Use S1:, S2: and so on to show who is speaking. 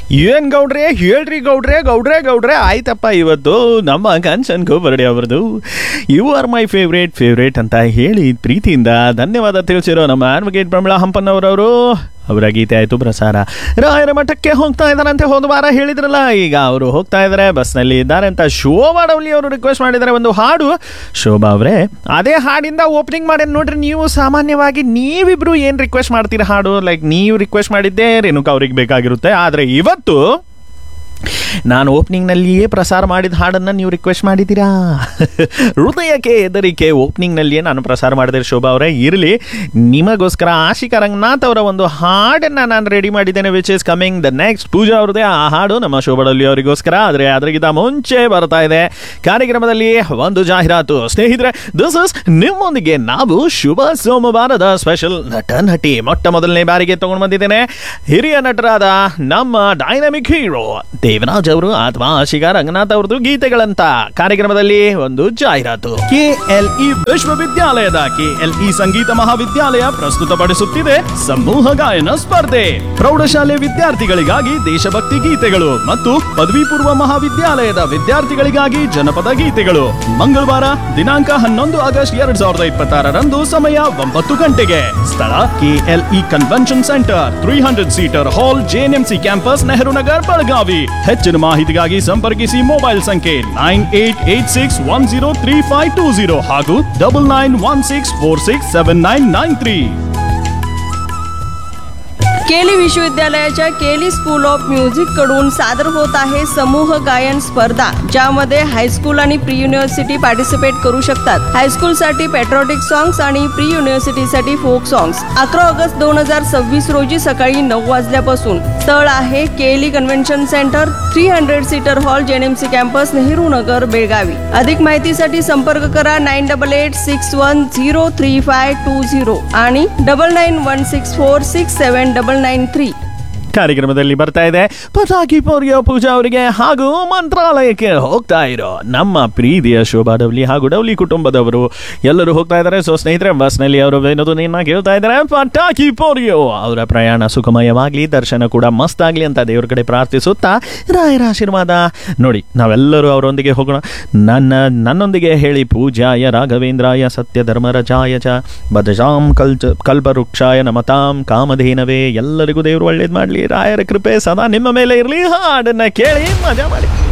S1: ಏನ್ ಗೌಡ್ರೆ ಹೇಳ್ರಿ ಗೌಡ್ರೆ ಗೌಡ್ರೆ ಗೌಡ್ರೆ ಆಯ್ತಪ್ಪ ಇವತ್ತು ನಮ್ಮ ಕಾಂಚನ್ ಗೋಬರ್ಡೆ ಅವರದು you are my favourite favourite ಅಂತ ಹೇಳಿ ಪ್ರೀತಿಯಿಂದ ಧನ್ಯವಾದ ತಿಳಿಸಿರೋ ನಮ್ಮ ಅಡ್ವೊಕೇಟ್ ಪ್ರಮಿಳಾ ಹಂಪನ್ನವರವರು ಅವರ ಗೀತೆ ಆಯಿತು ಪ್ರಸಾರ ರಾಯರ ಮಠಕ್ಕೆ ಹೋಗ್ತಾ ಇದ್ದಾರಂತೆ ಹೋದ ವಾರ ಹೇಳಿದ್ರಲ್ಲ ಈಗ ಅವರು ಹೋಗ್ತಾ ಇದ್ದಾರೆ ಬಸ್ನಲ್ಲಿ ಇದ್ದಾರೆ ಅಂತ ಶೋಭಾ ಡೌಲಿ ಅವರು ರಿಕ್ವೆಸ್ಟ್ ಮಾಡಿದ್ದಾರೆ ಒಂದು ಹಾಡು ಶೋಭಾ ಅವರೇ ಅದೇ ಹಾಡಿಂದ ಓಪನಿಂಗ್ ಮಾಡಿ ನೋಡ್ರಿ ನೀವು ಸಾಮಾನ್ಯವಾಗಿ ನೀವಿಬ್ರು ಏನು ರಿಕ್ವೆಸ್ಟ್ ಮಾಡ್ತೀರಾ ಹಾಡು ಲೈಕ್ ನೀವು ರಿಕ್ವೆಸ್ಟ್ ಮಾಡಿದ್ದೇ ರೇಣುಕಾ ಅವ್ರಿಗೆ ಬೇಕಾಗಿರುತ್ತೆ ಆದರೆ ಇವತ್ತು ನಾನು ಓಪನಿಂಗ್ನಲ್ಲಿಯೇ ಪ್ರಸಾರ ಮಾಡಿದ ಹಾಡನ್ನು ನೀವು ರಿಕ್ವೆಸ್ಟ್ ಮಾಡಿದ್ದೀರಾ ಹೃದಯಕ್ಕೆ ಹೆದರಿಕೆ ಓಪನಿಂಗ್ನಲ್ಲಿಯೇ ನಾನು ಪ್ರಸಾರ ಮಾಡಿದೆ ಶೋಭಾ ಅವರೇ ಇರಲಿ ನಿಮಗೋಸ್ಕರ ಆಶಿಕಾ ರಂಗನಾಥ್ ಅವರ ಒಂದು ಹಾಡನ್ನು ನಾನು ರೆಡಿ ಮಾಡಿದ್ದೇನೆ which is coming the next Pooja ಅವ್ರದ್ದೇ ಆ ಹಾಡು ನಮ್ಮ ಶೋಭಾಡಲ್ಲಿ ಅವರಿಗೋಸ್ಕರ ಆದರೆ ಅದರಿಗಿಂತ ಮುಂಚೆ ಬರ್ತಾ ಇದೆ ಕಾರ್ಯಕ್ರಮದಲ್ಲಿ ಒಂದು ಜಾಹೀರಾತು ಸ್ನೇಹಿತರೆ ದಿಸ್ ಇಸ್ ನಿಮ್ಮೊಂದಿಗೆ ನಾವು ಶುಭ ಸೋಮವಾರದ ಸ್ಪೆಷಲ್ ನಟ ನಟಿ ಮೊಟ್ಟ ಮೊದಲನೇ ಬಾರಿಗೆ ತಗೊಂಡು ಬಂದಿದ್ದೇನೆ ಹಿರಿಯ ನಟರಾದ ನಮ್ಮ ಡೈನಾಮಿಕ್ ಹೀರೋ ದೇವರಾಜ್ ಅವರು ಅಥವಾ ಆಶಿಕಾ ರಂಗನಾಥ್ ಅವ್ರದ್ದು ಗೀತೆಗಳಂತ ಕಾರ್ಯಕ್ರಮದಲ್ಲಿ ಒಂದು ಜಾಹೀರಾತು ಕೆಎಲ್ಇ ವಿಶ್ವವಿದ್ಯಾಲಯದ ಕೆಎಲ್ಇ ಸಂಗೀತ ಮಹಾವಿದ್ಯಾಲಯ ಪ್ರಸ್ತುತಪಡಿಸುತ್ತಿದೆ ಸಮೂಹ ಗಾಯನ ಸ್ಪರ್ಧೆ ಪ್ರೌಢಶಾಲೆ ವಿದ್ಯಾರ್ಥಿಗಳಿಗಾಗಿ ದೇಶಭಕ್ತಿ ಗೀತೆಗಳು ಮತ್ತು ಪದವಿ ಪೂರ್ವ ಮಹಾವಿದ್ಯಾಲಯದ ವಿದ್ಯಾರ್ಥಿಗಳಿಗಾಗಿ ಜನಪದ ಗೀತೆಗಳು ಮಂಗಳವಾರ ದಿನಾಂಕ ಹನ್ನೊಂದು ಆಗಸ್ಟ್ ಎರಡ್ ಸಾವಿರದ ಇಪ್ಪತ್ತಾರರಂದು ಸಮಯ ಒಂಬತ್ತು ಗಂಟೆಗೆ ಸ್ಥಳ KLE convention centre three hundred seater hall JNMC campus Nehru Nagar Belagavi ಹೆಚ್ಚಿನ ಮಾಹಿತಿಗಾಗಿ ಸಂಪರ್ಕಿಸಿ ಮೊಬೈಲ್ ಸಂಖ್ಯೆ nine eight eight six one zero three five two zero ಹಾಗೂ double nine one six four six seven nine nine three
S2: KLE विश्वविद्यालयाच्या केली school of music कडून सादर होत आहे समूह गायन स्पर्धा ज्यामध्ये हायस्कूल आणि प्री युनिव्हर्सिटी पार्टिसिपेट करू शकतात हायस्कूल साठी पॅट्रॉटिक सॉंग्स आणि प्री युनिव्हर्सिटी साठी फोक सॉंग्स अकरा ऑगस्ट दोन हजार सव्वीस रोजी सकाळी नऊ वाजल्यापासून स्थळ आहे KLE convention centre three hundred seater hall JNMC campus Nehru Nagar Belagavi अधिक माहितीसाठी संपर्क करा nine double eight six one zero three five two zero आणि double nine one six four six seven double nine three
S1: ಕಾರ್ಯಕ್ರಮದಲ್ಲಿ ಬರ್ತಾ ಇದೆ ಪಟಾಕಿ ಪೌರ್ಯ ಪೂಜಾ ಅವರಿಗೆ ಹಾಗೂ ಮಂತ್ರಾಲಯಕ್ಕೆ ಹೋಗ್ತಾ ಇರೋ ನಮ್ಮ ಪ್ರೀತಿಯ ಶೋಭಾ ಡೌಲಿ ಹಾಗೂ ಡೌಲಿ ಕುಟುಂಬದವರು ಎಲ್ಲರೂ ಹೋಗ್ತಾ ಇದ್ದಾರೆ ಸೊ ಸ್ನೇಹಿತರೆ ಬಸ್ನಲ್ಲಿ ಅವರು ಏನದು ನಿನ್ನ ಕೇಳ್ತಾ ಇದ್ದಾರೆ ಪಟಾಕಿ ಪೌರ್ಯೋ ಅವರ ಪ್ರಯಾಣ ಸುಖಮಯವಾಗ್ಲಿ ದರ್ಶನ ಕೂಡ ಮಸ್ತ್ ಆಗ್ಲಿ ಅಂತ ದೇವ್ರ ಕಡೆ ಪ್ರಾರ್ಥಿಸುತ್ತಾ ರಾಯರ ಆಶೀರ್ವಾದ ನೋಡಿ ನಾವೆಲ್ಲರೂ ಅವರೊಂದಿಗೆ ಹೋಗೋಣ ನನ್ನ ನನ್ನೊಂದಿಗೆ ಹೇಳಿ ಪೂಜಾಯ ರಾಘವೇಂದ್ರಾಯ ಸತ್ಯ ಧರ್ಮರಜಾಯ ಚ ಬದಜಾಂ ಕಲ್ಚ ಕಲ್ಪವೃಕ್ಷಾಯ ನಮತಾಂ ಕಾಮಧೇನವೇ ಎಲ್ಲರಿಗೂ ದೇವರು ಒಳ್ಳೇದು ಮಾಡಲಿ ರಾಯರ ಕೃಪೆ ಸದಾ ನಿಮ್ಮ ಮೇಲೆ ಇರಲಿ ಹಾಡನ್ನ ಕೇಳಿ ಮಜಾ ಮಾಡಿ